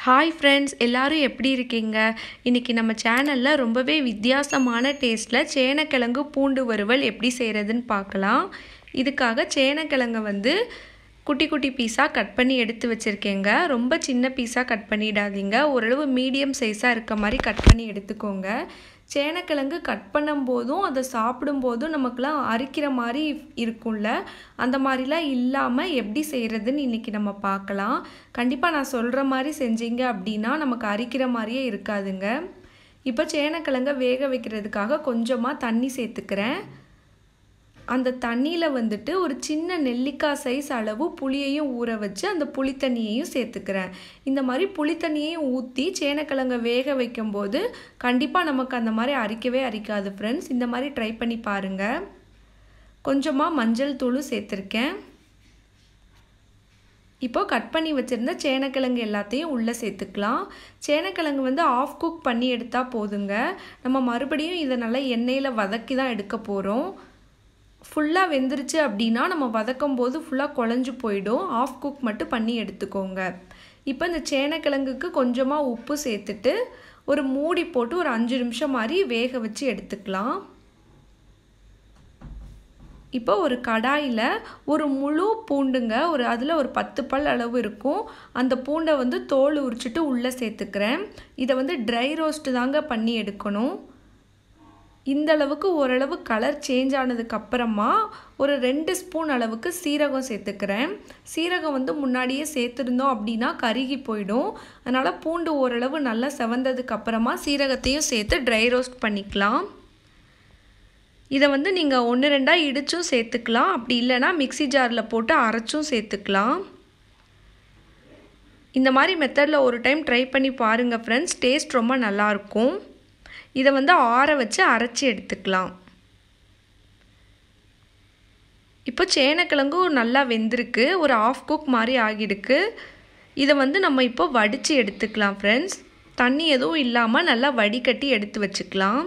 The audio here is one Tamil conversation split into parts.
ஹாய் ஃப்ரெண்ட்ஸ் எல்லாரும் எப்படி இருக்கீங்க இன்றைக்கி நம்ம சேனலில் ரொம்பவே வித்தியாசமான டேஸ்ட்டில் சேனக்கிழங்கு பூண்டு வறுவல் எப்படி செய்கிறதுன்னு பார்க்கலாம் இதுக்காக சேனக்கிழங்கை வந்து குட்டி குட்டி பீஸாக கட் பண்ணி எடுத்து வச்சுருக்கேங்க ரொம்ப சின்ன பீஸாக கட் பண்ணிடாதீங்க ஓரளவு மீடியம் சைஸாக இருக்க மாதிரி கட் பண்ணி எடுத்துக்கோங்க சேனக்கிழங்கு கட் பண்ணும்போதும் அதை சாப்பிடும்போதும் நமக்குலாம் அரிக்கிற மாதிரி இருக்கும்ல அந்த மாதிரிலாம் இல்லாமல் எப்படி செய்கிறதுன்னு இன்றைக்கி நம்ம பார்க்கலாம் கண்டிப்பாக நான் சொல்கிற மாதிரி செஞ்சீங்க அப்படின்னா நமக்கு அரிக்கிற மாதிரியே இருக்காதுங்க இப்போ சேனக்கிழங்க வேக வைக்கிறதுக்காக கொஞ்சமாக தண்ணி சேர்த்துக்கிறேன் அந்த தண்ணியில் வந்துட்டு ஒரு சின்ன நெல்லிக்காய் சைஸ் அளவு புளியையும் ஊற வச்சு அந்த புளித்தண்ணியையும் சேர்த்துக்கிறேன் இந்த மாதிரி புளித்தண்ணியையும் ஊற்றி சேனக்கிழங்க வேக வைக்கும்போது கண்டிப்பாக நமக்கு அந்த மாதிரி அரிக்கவே அரிக்காது ஃப்ரெண்ட்ஸ் இந்த மாதிரி ட்ரை பண்ணி பாருங்கள் கொஞ்சமாக மஞ்சள் தூளும் சேர்த்துருக்கேன் இப்போ கட் பண்ணி வச்சுருந்த சேனக்கிழங்கு எல்லாத்தையும் உள்ளே சேர்த்துக்கலாம் சேனக்கிழங்கு வந்து ஆஃப் குக் பண்ணி எடுத்தால் போதுங்க நம்ம மறுபடியும் இதை நல்லா எண்ணெயில் வதக்கி தான் எடுக்க போகிறோம் ஃபுல்லாக வெந்துருச்சு அப்படின்னா நம்ம வதக்கும் போது ஃபுல்லாக குழஞ்சி போயிடும் ஆஃப் குக் மட்டும் பண்ணி எடுத்துக்கோங்க இப்போ இந்த சேனக்கிழங்குக்கு கொஞ்சமாக உப்பு சேர்த்துட்டு ஒரு மூடி போட்டு ஒரு அஞ்சு நிமிஷம் மாதிரி வேக வச்சு எடுத்துக்கலாம் இப்போ ஒரு கடாயில் ஒரு முழு பூண்டுங்க ஒரு அதில் ஒரு பத்து பல் அளவு இருக்கும் அந்த பூண்டை வந்து தோல் உரிச்சிட்டு உள்ளே சேர்த்துக்கிறேன் இதை வந்து ட்ரை ரோஸ்ட்டு தாங்க பண்ணி எடுக்கணும் இந்த அளவுக்கு ஓரளவு கலர் சேஞ்ச் ஆனதுக்கு அப்புறமா ஒரு ரெண்டு ஸ்பூன் அளவுக்கு சீரகம் சேர்த்துக்கிறேன் சீரகம் வந்து முன்னாடியே சேர்த்துருந்தோம் அப்படின்னா கருகி போயிடும் அதனால் பூண்டு ஓரளவு நல்லா செவந்ததுக்கு அப்புறமா சீரகத்தையும் சேர்த்து ட்ரை ரோஸ்ட் பண்ணிக்கலாம் இதை வந்து நீங்கள் ஒன்று ரெண்டாக இடிச்சும் சேர்த்துக்கலாம் அப்படி இல்லைனா மிக்சி ஜாரில் போட்டு அரைச்சும் சேர்த்துக்கலாம் இந்த மாதிரி மெத்தடில் ஒரு டைம் ட்ரை பண்ணி பாருங்கள் ஃப்ரெண்ட்ஸ் டேஸ்ட் ரொம்ப நல்லாயிருக்கும் இதை வந்து ஆற வச்சு அரைச்சி எடுத்துக்கலாம் இப்போ சேனக்கிழங்கும் நல்லா வெந்திருக்கு ஒரு ஆஃப் குக் மாதிரி ஆகிடுக்கு இதை வந்து நம்ம இப்போ வடித்து எடுத்துக்கலாம் ஃப்ரெண்ட்ஸ் தண்ணி எதுவும் இல்லாமல் நல்லா வடிகட்டி எடுத்து வச்சுக்கலாம்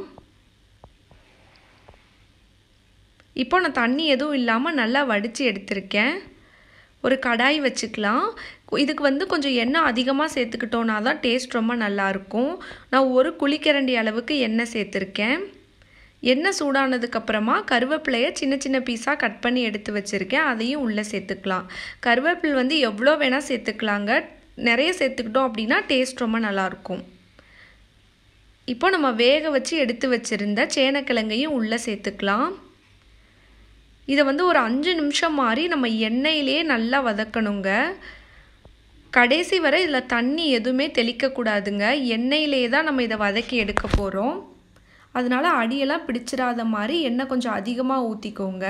இப்போ நான் தண்ணி எதுவும் இல்லாமல் நல்லா வடித்து எடுத்திருக்கேன் ஒரு கடாய் வச்சுக்கலாம் இதுக்கு வந்து கொஞ்சம் எண்ணெய் அதிகமாக சேர்த்துக்கிட்டோன்னா தான் டேஸ்ட் ரொம்ப நல்லாயிருக்கும் நான் ஒரு குழிக்கரண்டி அளவுக்கு எண்ணெய் சேர்த்துருக்கேன் எண்ணெய் சூடானதுக்கப்புறமா கருவேப்பிலையை சின்ன சின்ன பீஸாக கட் பண்ணி எடுத்து வச்சுருக்கேன் அதையும் உள்ளே சேர்த்துக்கலாம் கருவேப்பில் வந்து எவ்வளோ வேணால் சேர்த்துக்கலாங்க நிறைய சேர்த்துக்கிட்டோம் அப்படின்னா டேஸ்ட் ரொம்ப நல்லாயிருக்கும் இப்போ நம்ம வேக வச்சு எடுத்து வச்சுருந்த சேனக்கிழங்கையும் உள்ளே சேர்த்துக்கலாம் இதை வந்து ஒரு அஞ்சு நிமிஷம் மாதிரி நம்ம எண்ணெயிலே நல்லா வதக்கணுங்க கடைசி வரை இதில் தண்ணி எதுவுமே தெளிக்கக்கூடாதுங்க எண்ணெயிலே தான் நம்ம இதை வதக்கி எடுக்க போகிறோம் அதனால் அடியெல்லாம் பிடிச்சிடாத மாதிரி எண்ணெய் கொஞ்சம் அதிகமாக ஊற்றிக்கோங்க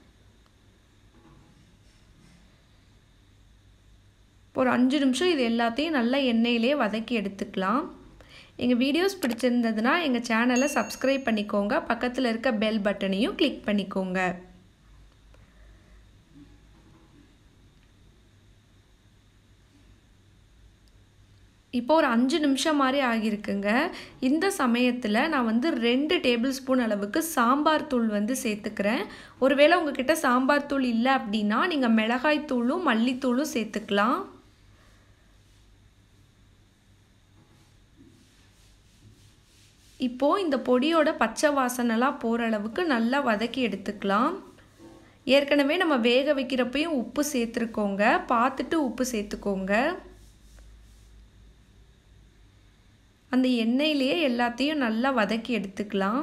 ஒரு அஞ்சு நிமிஷம் இது எல்லாத்தையும் நல்லா எண்ணெயிலே வதக்கி எடுத்துக்கலாம் எங்கள் வீடியோஸ் பிடிச்சிருந்ததுன்னா எங்கள் சேனலை சப்ஸ்கிரைப் பண்ணிக்கோங்க பக்கத்தில் இருக்க பெல் பட்டனையும் கிளிக் பண்ணிக்கோங்க இப்போ ஒரு அஞ்சு நிமிஷம் மாதிரி ஆகியிருக்குங்க இந்த சமயத்தில் நான் வந்து ரெண்டு டேபிள் ஸ்பூன் அளவுக்கு சாம்பார் தூள் வந்து சேர்த்துக்கிறேன் ஒருவேளை உங்ககிட்ட சாம்பார் தூள் இல்லை அப்படின்னா நீங்கள் மிளகாய் தூளும் மல்லித்தூளும் சேர்த்துக்கலாம் இப்போது இந்த பொடியோட பச்சை வாசனைலாம் போகிற அளவுக்கு நல்லா வதக்கி எடுத்துக்கலாம் ஏற்கனவே நம்ம வேக வைக்கிறப்பையும் உப்பு சேர்த்துருக்கோங்க பார்த்துட்டு உப்பு சேர்த்துக்கோங்க அந்த எண்ணெயிலேயே எல்லாத்தையும் நல்லா வதக்கி எடுத்துக்கலாம்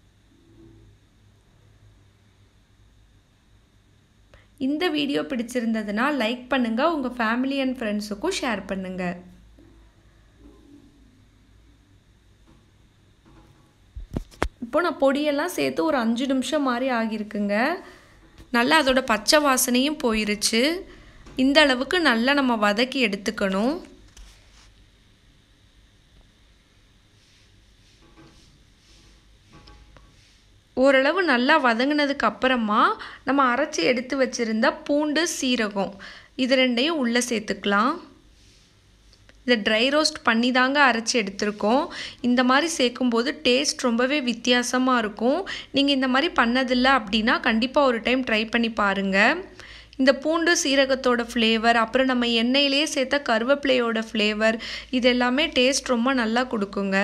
இந்த வீடியோ பிடிச்சிருந்ததுன்னா லைக் பண்ணுங்கள் உங்கள் ஃபேமிலி அண்ட் ஃப்ரெண்ட்ஸுக்கும் ஷேர் பண்ணுங்கள் இப்போ நான் பொடியெல்லாம் சேர்த்து ஒரு அஞ்சு நிமிஷம் மாதிரி ஆகியிருக்குங்க நல்லா அதோட பச்சை வாசனையும் போயிருச்சு இந்த அளவுக்கு நல்லா நம்ம வதக்கி எடுத்துக்கணும் ஓரளவு நல்லா வதங்கினதுக்கு அப்புறமா நம்ம அரைச்சி எடுத்து வச்சுருந்த பூண்டு சீரகம் இது ரெண்டையும் உள்ளே சேர்த்துக்கலாம் இதை ட்ரை ரோஸ்ட் பண்ணி தாங்க அரைச்சி எடுத்திருக்கோம் இந்த மாதிரி சேர்க்கும்போது டேஸ்ட் ரொம்பவே வித்தியாசமாக இருக்கும் நீங்கள் இந்த மாதிரி பண்ணதில்லை அப்படின்னா கண்டிப்பாக ஒரு டைம் ட்ரை பண்ணி பாருங்கள் இந்த பூண்டு சீரகத்தோட ஃப்ளேவர் அப்புறம் நம்ம எண்ணெயிலேயே சேர்த்த கருவேப்பிலையோட ஃப்ளேவர் இது எல்லாமே டேஸ்ட் ரொம்ப நல்லா கொடுக்குங்க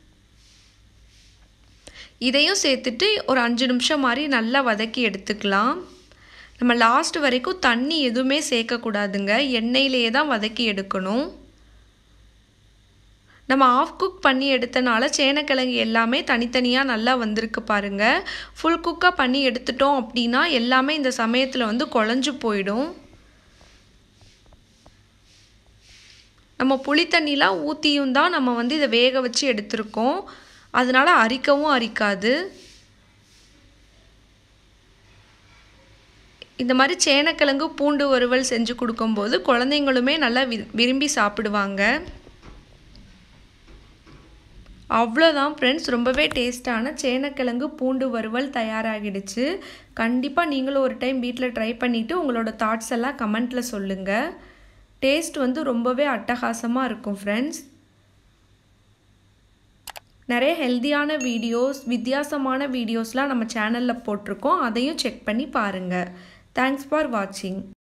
இதையும் சேர்த்துட்டு ஒரு அஞ்சு நிமிஷம் மாதிரி நல்லா வதக்கி எடுத்துக்கலாம் நம்ம லாஸ்ட் வரைக்கும் தண்ணி எதுவுமே சேர்க்கக்கூடாதுங்க எண்ணெயிலேயே தான் வதக்கி எடுக்கணும் நம்ம ஆஃப் குக் பண்ணி எடுத்தனால சேனக்கிழங்கு எல்லாமே தனித்தனியாக நல்லா வந்திருக்கு பாருங்கள் ஃபுல் குக்காக பண்ணி எடுத்துட்டோம் அப்படின்னா எல்லாமே இந்த சமயத்தில் வந்து குழஞ்சு போயிடும் நம்ம புளி தண்ணிலாம் ஊற்றியும் தான் நம்ம வந்து இதை வேக வச்சு எடுத்திருக்கோம் அதனால் அரிக்கவும் அரிக்காது இந்த மாதிரி சேனக்கிழங்கு பூண்டு வறுவல் செஞ்சு கொடுக்கும்போது குழந்தைங்களுமே நல்லா விரும்பி சாப்பிடுவாங்க அவ்வளோதான் ஃப்ரெண்ட்ஸ் ரொம்பவே டேஸ்ட்டான சேனக்கிழங்கு பூண்டு வறுவல் தயாராகிடுச்சு கண்டிப்பாக நீங்களும் ஒரு டைம் வீட்டில் ட்ரை பண்ணிவிட்டு உங்களோட தாட்ஸ் எல்லாம் கமெண்ட்டில் சொல்லுங்கள் டேஸ்ட் வந்து ரொம்பவே அட்டகாசமாக இருக்கும் ஃப்ரெண்ட்ஸ் நிறைய ஹெல்த்தியான வீடியோஸ் வித்தியாசமான வீடியோஸ்லாம் நம்ம சேனலில் போட்டிருக்கோம் அதையும் செக் பண்ணி பாருங்கள் தேங்க்ஸ் ஃபார் வாட்சிங்